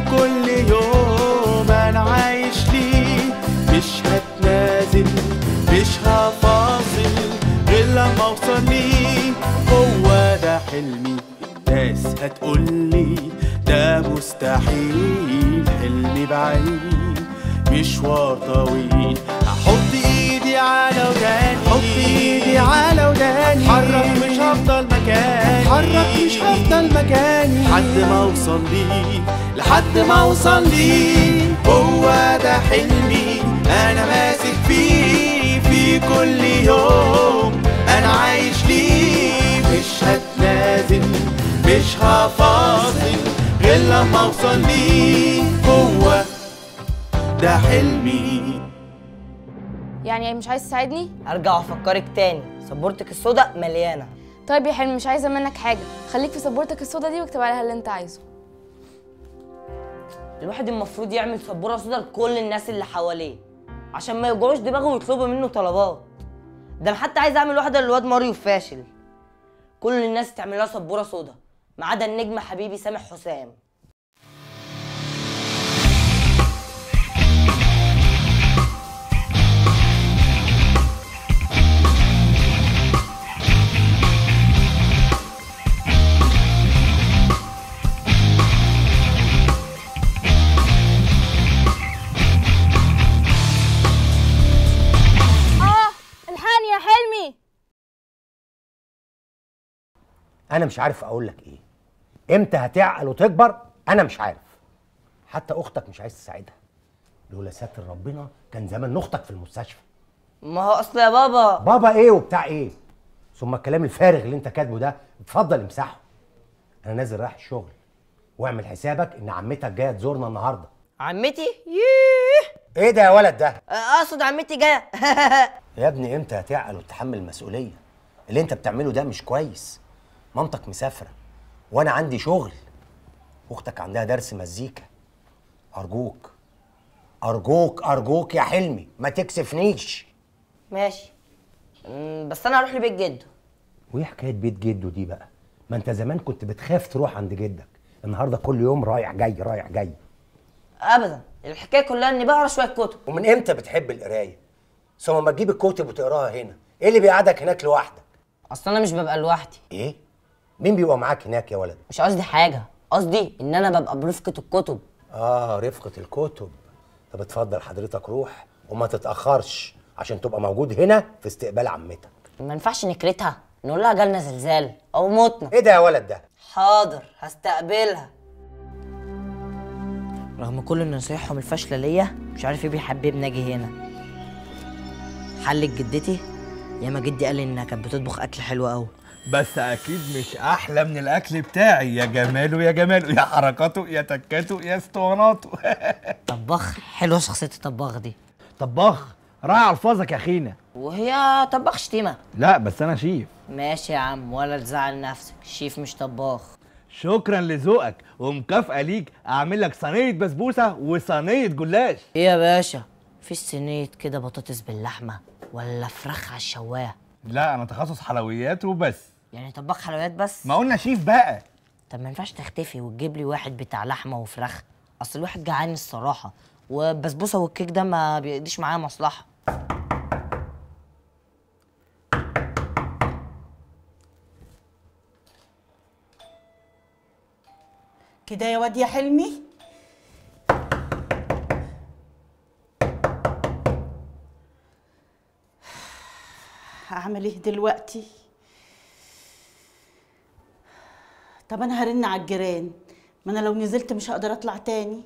كل يوم انا عايش ليه مش هتنازل مش هفاصل غير لما اوصل ليه هو ده حلمي الناس هتقولي ده مستحيل حلمي بعيد مشوار طويل هحط ايدي على وداني حط ايدي على وداني اتحرك مش هفضل مكاني اتحرك مش هفضل مكاني لحد ما اوصل ليه لحد ما اوصل ليه هو ده حلمي انا ماسك فيه في كل يوم انا عايش ليه مش هتنازل مش هفاصل غير لما اوصل ليه هو ده حلمي يعني مش عايز تساعدني ارجع افكرك تاني سبورتك السودا مليانه طيب يا حلمي مش عايزه منك حاجه خليك في سبورتك السودا دي واكتب عليها اللي انت عايزه الواحد المفروض يعمل سبوره سودا لكل الناس اللي حواليه عشان ما يوجعوش دماغهم ويطلبوا منه طلبات ده انا حتى عايز اعمل واحده للواد ماريو فاشل كل الناس تعمل لها سبوره سودا ما عدا النجم حبيبي سامح حسام اه الحقني يا حلمي انا مش عارف اقول لك ايه امتى هتعقل وتكبر انا مش عارف حتى اختك مش عايز تساعدها لولا ساتر ربنا كان زمان اختك في المستشفى ما هو اصل يا بابا بابا ايه وبتاع ايه ثم الكلام الفارغ اللي انت كاتبه ده اتفضل امسحه انا نازل رايح الشغل واعمل حسابك ان عمتك جايه تزورنا النهارده عمتي ييه ايه ده يا ولد ده اقصد عمتي جايه يا ابني امتى هتعقل وتتحمل المسؤوليه اللي انت بتعمله ده مش كويس مامتك مسافره وانا عندي شغل اختك عندها درس مزيكا ارجوك ارجوك ارجوك يا حلمي ما تكسفنيش ماشي أمم، بس انا هروح لبيت جده وايه حكايه بيت جده دي بقى ما انت زمان كنت بتخاف تروح عند جدك النهارده كل يوم رايح جاي رايح جاي ابدا الحكايه كلها اني بقرا شويه كتب ومن امتى بتحب القرايه ثم ما تجيب الكتب وتقراها هنا ايه اللي بيقعدك هناك لوحدك اصل انا مش ببقى لوحدي ايه مين بيبقى معاك هناك يا ولد مش قصدي حاجه قصدي ان انا ببقى برفقه الكتب اه رفقة الكتب طب اتفضل حضرتك روح وما تتأخرش عشان تبقى موجود هنا في استقبال عمتك ما ينفعش نكرتها نقول لها جالنا زلزال او موتنا ايه ده يا ولد ده حاضر هستقبلها رغم كل نصايحهم الفاشله ليا مش عارف ايه بيحببني اجي هنا حلت جدتي ياما جدي قال لي انها كانت بتطبخ اكل حلو قوي بس اكيد مش احلى من الاكل بتاعي يا جماله يا جماله يا حركاته يا تكاته يا اسطواناته طباخ حلوه شخصيه الطباخ دي طباخ راعي الفاظك يا اخينا وهي طباخ شتيمه لا بس انا شيف ماشي يا عم ولا تزعل نفسك شيف مش طباخ شكرا لذوقك ومكافأة ليك اعمل لك صينية بسبوسة وصينية جلاش ايه يا باشا في صينيه كده بطاطس باللحمه ولا فراخ على الشوايه لا انا تخصص حلويات وبس يعني طباخ حلويات بس ما قلنا شيف بقى طب ما ينفعش تختفي وتجيب لي واحد بتاع لحمه وفراخ اصل الواحد جعان الصراحه والبسبوسه والكيك ده ما بيقضيش معايا مصلحه كده يا واد يا حلمي هعمل ايه دلوقتي طب انا هرن على الجيران ما انا لو نزلت مش هقدر اطلع تاني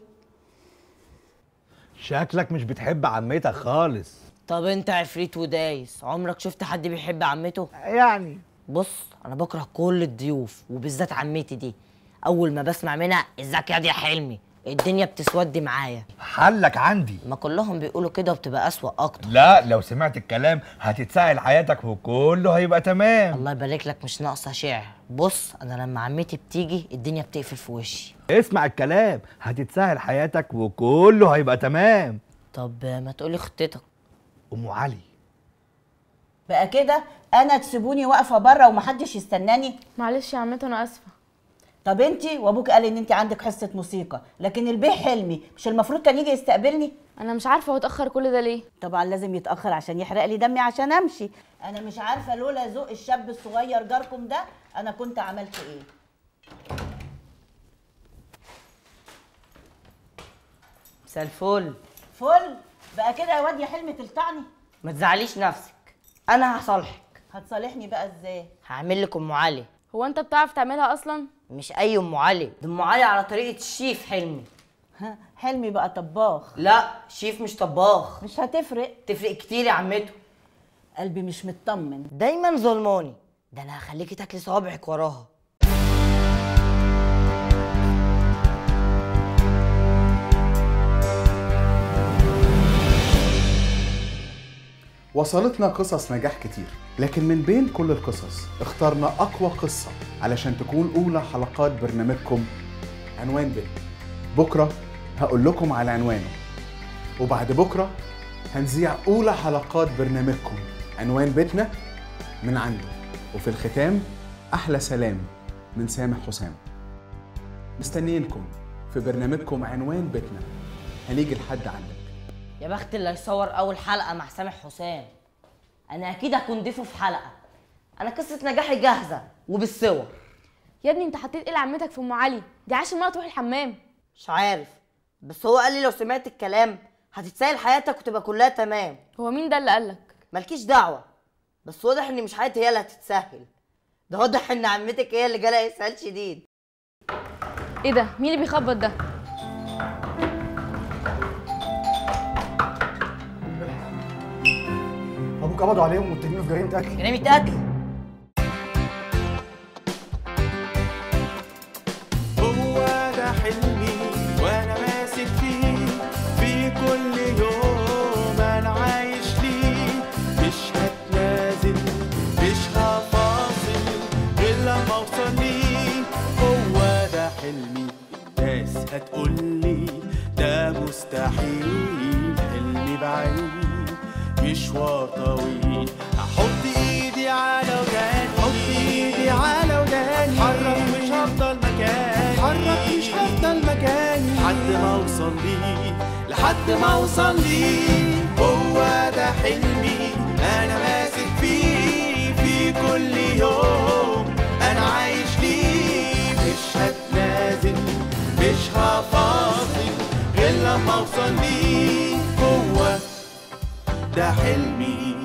شكلك مش بتحب عمتك خالص طب انت عفريت ودايس عمرك شفت حد بيحب عمته يعني بص انا بكره كل الضيوف وبالذات عمتي دي اول ما بسمع منها ازيك يا دي يا حلمي الدنيا بتسود معايا حلك عندي ما كلهم بيقولوا كده وبتبقى اسوأ اكتر لا لو سمعت الكلام هتتسهل حياتك وكله هيبقى تمام الله يبارك لك مش ناقصه شعر بص انا لما عمتي بتيجي الدنيا بتقفل في وشي اسمع الكلام هتتسهل حياتك وكله هيبقى تمام طب ما تقولي خطتك ام علي بقى كده انا تسيبوني واقفه بره ومحدش يستناني معلش يا عمته انا اسفه طب انت وابوك قال ان انت عندك حصه موسيقى لكن البيه حلمي مش المفروض كان يجي يستقبلني انا مش عارفه هو اتاخر كل ده ليه طبعا لازم يتاخر عشان يحرق لي دمي عشان امشي انا مش عارفه لولا ذوق الشاب الصغير جاركم ده انا كنت عملت ايه مساء الفل فل بقى كده يا واد يا حلمي تلطعني ما تزعليش نفسك انا هصالحك هتصالحني بقى ازاي هعمل لك ام علي هو انت بتعرف تعملها اصلا مش اي ام علي دي ام علي على طريقه الشيف حلمي ها حلمي بقى طباخ لا شيف مش طباخ مش هتفرق تفرق كتير يا عمته قلبي مش مطمن دايما ظلماني ده انا هخليكي تاكلي صوابعك وراها وصلتنا قصص نجاح كتير لكن من بين كل القصص اخترنا أقوى قصة علشان تكون أولى حلقات برنامجكم عنوان بيت بكرة هقول لكم على عنوانه وبعد بكرة هنذيع أولى حلقات برنامجكم عنوان بيتنا من عنده وفي الختام أحلى سلام من سامح حسام مستنيينكم في برنامجكم عنوان بيتنا هنيجي لحد عندك يا بخت اللي هيصور اول حلقه مع سامح حسام انا اكيد هكون ضيفه في حلقه انا قصه نجاحي جاهزه وبالصور يا ابني انت حطيت ايه لعمتك في ام علي دي عاشر مره تروح الحمام مش عارف بس هو قال لي لو سمعت الكلام هتتسهل حياتك وتبقى كلها تمام هو مين ده اللي قالك مالكيش دعوه بس واضح ان مش حياتي هي اللي هتتسهل ده واضح ان عمتك هي اللي جالها اسهال شديد ايه ده مين اللي بيخبط ده ابوك قبضوا عليهم ومتهمينه في جريمه قتل جريمه قتل هو ده حلمي وانا ماسك فيه في كل يوم انا عايش ليه مش هتنازل مش هفاصل غير لما اوصل ليه هو ده حلمي ناس هتقولي ده مستحيل حلمي بعيد مشوار طويل احط ايدي على وداني احط ايدي على وداني حرك مش هفضل مكاني حرك مش هفضل مكاني لحد ما اوصل ليه لحد ما اوصل ليه هو ده حلمي انا ماسك فيه في كل يوم انا عايش ليه مش هتنازل مش هفاصل غير لما اوصل ليه هو ده حلمي